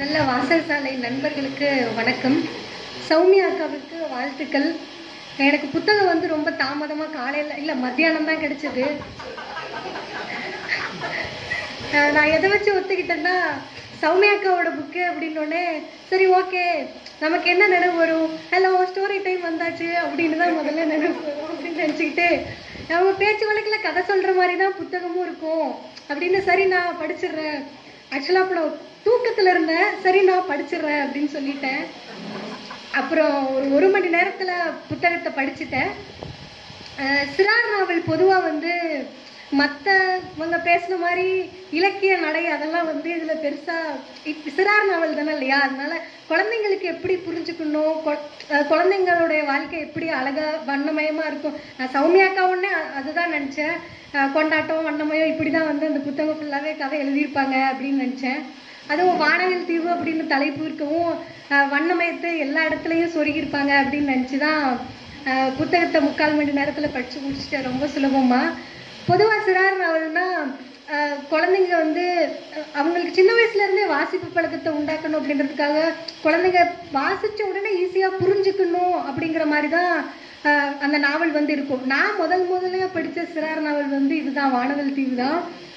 நல்ல வாசல்சாலை நண்பர்களுக்கு வணக்கம் சௌமியா அக்காவுக்கு வாழ்த்துக்கள் எனக்கு புத்தகம் வந்து ரொம்ப தாமதமா காலையில இல்ல மத்தியானம் தான் கிடைச்சது அஹ் நான் எதை வச்சு ஒத்துக்கிட்டேன்னா சௌமியா அக்காவோட புக்கு அப்படின்னோடனே சரி ஓகே நமக்கு என்ன நினைவு வரும் ஹலோ ஸ்டோரி டைம் வந்தாச்சு அப்படின்னு தான் முதல்ல நினைவு வரும் அப்படின்னு நினச்சிக்கிட்டு அவங்க பேச்சு வழக்கில் கதை சொல்ற மாதிரி தான் புத்தகமும் இருக்கும் அப்படின்னு சரி நான் படிச்சிடுறேன் ஆக்சுவலாக அப்போ நான் தூக்கத்தில் இருந்தேன் சரி நான் படிச்சிடுறேன் அப்படின்னு சொல்லிட்டேன் அப்புறம் ஒரு ஒரு மணி நேரத்தில் புத்தகத்தை படிச்சுட்டேன் அஹ் சிறார் நாவல் பொதுவாக வந்து மற்றவங்க பேசுன மாதிரி இலக்கிய நடை அதெல்லாம் வந்து இதில் பெருசாக சிறார் நாவல் தானே இல்லையா அதனால குழந்தைங்களுக்கு எப்படி புரிஞ்சுக்கணும் கொ- அஹ் குழந்தைங்களுடைய வாழ்க்கை எப்படி அழகா வண்ணமயமாக இருக்கும் நான் சௌமியாக்கா ஒன்னே அதுதான் நினச்சேன் கொண்டாட்டம் வண்ணமயம் இப்படி தான் வந்து அந்த புத்தகம் ஃபுல்லாகவே கதை எழுதியிருப்பாங்க அப்படின்னு நினச்சேன் அதுவும் வானவில் தீவு அப்படின்னு தலைப்பு இருக்கவும் அஹ் வண்ணமயத்தை எல்லா இடத்துலையும் சொருகியிருப்பாங்க அப்படின்னு நினச்சி தான் அஹ் புத்தகத்தை முக்கால் மணி நேரத்தில் படித்து முடிச்சிட்டேன் ரொம்ப சுலபமாக பொதுவாக சிறார் நாவல்னா அஹ் குழந்தைங்க வந்து அஹ் அவங்களுக்கு சின்ன வயசுல இருந்தே வாசிப்பு பழக்கத்தை உண்டாக்கணும் அப்படின்றதுக்காக குழந்தைங்க வாசிச்ச உடனே ஈஸியாக புரிஞ்சுக்கணும் அப்படிங்கிற மாதிரி தான் அஹ் அந்த நாவல் வந்து இருக்கும் நான் முதல் முதல்ல படித்த சிறார் நாவல் வந்து இதுதான் வானவில் தீவு தான்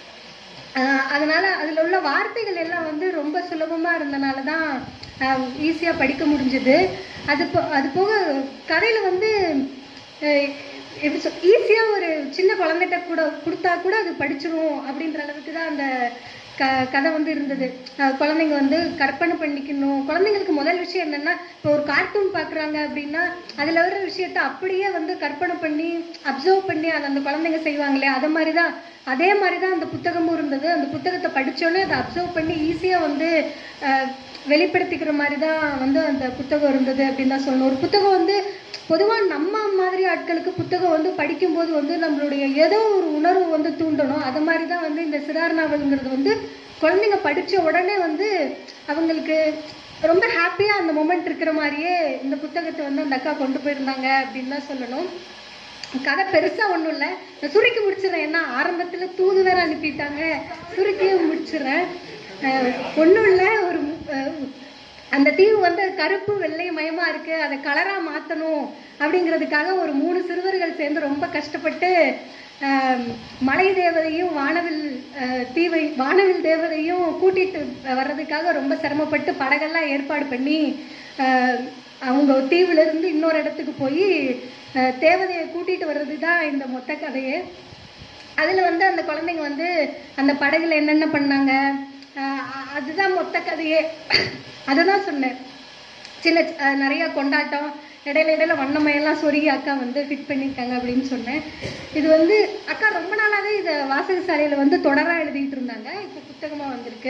ஆஹ் அதனால அதுல உள்ள வார்த்தைகள் எல்லாம் வந்து ரொம்ப சுலபமா இருந்தனால தான் ஈஸியா படிக்க முடிஞ்சது அது போ- அது போக கதையில வந்து ஆஹ் எப்படி சொல் ஈஸியா ஒரு சின்ன குழந்தைகிட்ட கூட கொடுத்தா கூட அது படிச்சிரும் அப்படின்ற அளவுக்கு தான் அந்த க கதை வந்து இருந்தது ஆஹ் குழந்தைங்க வந்து கற்பனை பண்ணிக்கணும் குழந்தைங்களுக்கு முதல் விஷயம் என்னன்னா இப்போ ஒரு கார்ட்டூன் பார்க்குறாங்க அப்படின்னா அதில் வர்ற விஷயத்த அப்படியே வந்து கற்பனை பண்ணி அப்சர்வ் பண்ணி அதை அந்த குழந்தைங்க செய்வாங்களே அதை மாதிரி தான் அதே மாதிரி தான் அந்த புத்தகமும் இருந்தது அந்த புத்தகத்தை படிச்சோன்னே அதை அப்சர்வ் பண்ணி ஈஸியாக வந்து ஆஹ் வெளிப்படுத்திக்கிற மாதிரி தான் வந்து அந்த புத்தகம் இருந்தது அப்படின்னு தான் சொல்லணும் ஒரு புத்தகம் வந்து பொதுவாக நம்ம மாதிரி ஆட்களுக்கு புத்தகம் வந்து படிக்கும்போது வந்து நம்மளுடைய ஏதோ ஒரு உணர்வு வந்து தூண்டணும் அது மாதிரி தான் வந்து இந்த சிறார் நாவல்ங்கிறது வந்து குழந்தைங்க படிச்ச உடனே வந்து அவங்களுக்கு ரொம்ப ஹாப்பியாக அந்த மொமெண்ட் இருக்கிற மாதிரியே இந்த புத்தகத்தை வந்து அந்த அக்கா கொண்டு போயிருந்தாங்க அப்படின்னு தான் சொல்லணும் கதை பெருசா ஒண்ணும் இல்ல நான் சுருக்கி முடிச்சிடுறேன் ஏன்னா ஆரம்பத்துல தூது வேற அனுப்பிட்டாங்க சுருக்கியே முடிச்சிடுறேன் அஹ் ஒண்ணும் இல்ல ஒரு மு- அஹ் அந்த தீவு வந்து கருப்பு வெள்ளை மயமா இருக்கு அதை கலரா மாத்தணும் அப்படிங்கிறதுக்காக ஒரு மூணு சிறுவர்கள் சேர்ந்து ரொம்ப கஷ்டப்பட்டு ஆஹ் மலை தேவதையும் வானவில் ஆஹ் தீவை வானவில் தேவதையும் கூட்டிட்டு வர்றதுக்காக ரொம்ப சிரமப்பட்டு படகெல்லாம் ஏற்பாடு பண்ணி ஆஹ் அவங்க தீவுல இருந்து இன்னொரு இடத்துக்கு போய் ஆஹ் தேவதையை கூட்டிட்டு வர்றது தான் இந்த மொத்த கதையே அதுல வந்து அந்த குழந்தைங்க வந்து அந்த படகுல என்னென்ன பண்ணாங்க ஆஹ் அ- அதுதான் மொத்த கதையே அதுதான் சொன்னேன் சின்ன அஹ், நிறைய கொண்டாட்டம் இடையில இடையில வண்ணமயெல்லாம் சொருகி அக்கா வந்து ஃபிட் பண்ணியிருக்காங்க அப்படின்னு சொன்னேன் இது வந்து அக்கா ரொம்ப நாளாவே இதை வாசகசாலையில வந்து தொடரா எழுதிட்டு இருந்தாங்க இப்போ புத்தகமா வந்திருக்கு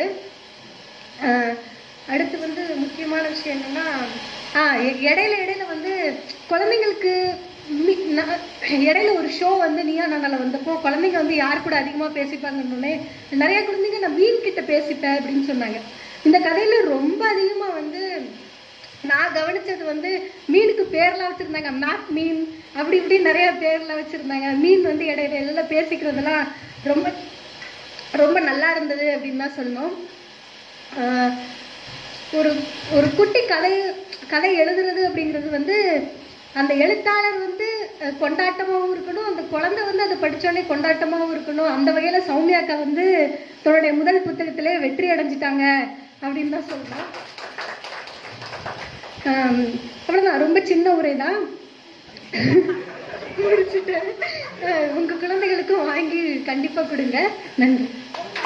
ஆஹ் அடுத்து வந்து முக்கியமான விஷயம் என்னன்னா ஆ இ- இடையில இடையில வந்து குழந்தைங்களுக்கு மி- ந- இடையில ஒரு ஷோ வந்து நீயா நானால வந்தப்போ குழந்தைங்க வந்து யார் கூட அதிகமா பேசிப்பாங்கன்னு நிறைய குழந்தைங்க நான் மீன் கிட்ட பேசிப்பேன் அப்படின்னு சொன்னாங்க இந்த கதையில ரொம்ப அதிகமா வந்து நான் கவனிச்சது வந்து மீனுக்கு பேர்லாம் வச்சிருந்தாங்க மேப் மீன் அப்படி இப்படி நிறைய பேர்லாம் வச்சிருந்தாங்க மீன் வந்து இடையில எல்லாம் பேசிக்கிறதெல்லாம் ரொம்ப ரொம்ப நல்லா இருந்தது அப்படின்னு தான் சொல்லணும் ஆஹ் ஒரு ஒரு குட்டி கதை கதை எழுதுறது அப்படிங்கிறது வந்து அந்த எழுத்தாளர் வந்து அஹ், கொண்டாட்டமாவும் இருக்கணும் அந்த குழந்தை வந்து அதை படிச்சோடனே கொண்டாட்டமாவும் இருக்கணும் அந்த வகையில சௌமியாக்கா வந்து தன்னுடைய முதல் புத்தகத்திலே வெற்றி அடைஞ்சிட்டாங்க அப்படின்னு தான் சொல்லலாம் ஆம், அவ்வளவுதான் ரொம்ப சின்ன உரை தான் முடிச்சுட்டேன் அஹ், உங்க குழந்தைகளுக்கும் வாங்கி கண்டிப்பா கொடுங்க நன்றி